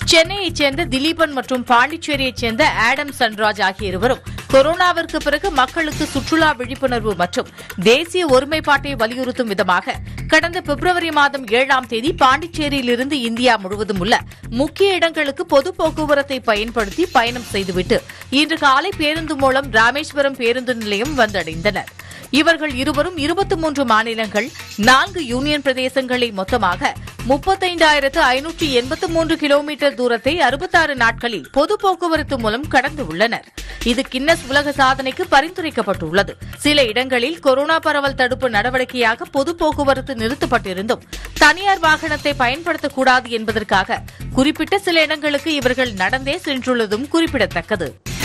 சென்னையைச் சேர்ந்த திலீபன் மற்றும் பாண்டிச்சேரியைச் சேர்ந்த ஆடம் சன்ராஜ் ஆகிய இருவரும் கொரோனாவிற்கு பிறகு மக்களுக்கு சுற்றுலா விழிப்புணர்வு மற்றும் தேசிய ஒருமைப்பாட்டை வலியுறுத்தும் விதமாக கடந்த பிப்ரவரி மாதம் ஏழாம் தேதி பாண்டிச்சேரியிலிருந்து இந்தியா முழுவதும் உள்ள முக்கிய இடங்களுக்கு பொது போக்குவரத்தை பயன்படுத்தி பயணம் செய்துவிட்டு இன்று காலை பேருந்து மூலம் ராமேஸ்வரம் பேருந்து நிலையம் வந்தடைந்தனர் இவர்கள் இருவரும் இருபத்தி மூன்று மாநிலங்கள் நான்கு யூனியன் பிரதேசங்களை மொத்தமாக முப்பத்தைந்தாயிரத்து ஐநூற்றி எண்பத்து மூன்று கிலோமீட்டர் தூரத்தை அறுபத்தாறு நாட்களில் பொது போக்குவரத்து மூலம் கடந்து உள்ளனர் இது கின்னஸ் உலக சாதனைக்கு பரிந்துரைக்கப்பட்டுள்ளது சில இடங்களில் கொரோனா பரவல் தடுப்பு நடவடிக்கையாக பொது போக்குவரத்து நிறுத்தப்பட்டிருந்தும் தனியார் வாகனத்தை பயன்படுத்தக்கூடாது என்பதற்காக குறிப்பிட்ட சில இடங்களுக்கு இவர்கள் நடந்தே சென்றுள்ளதும் குறிப்பிடத்தக்கது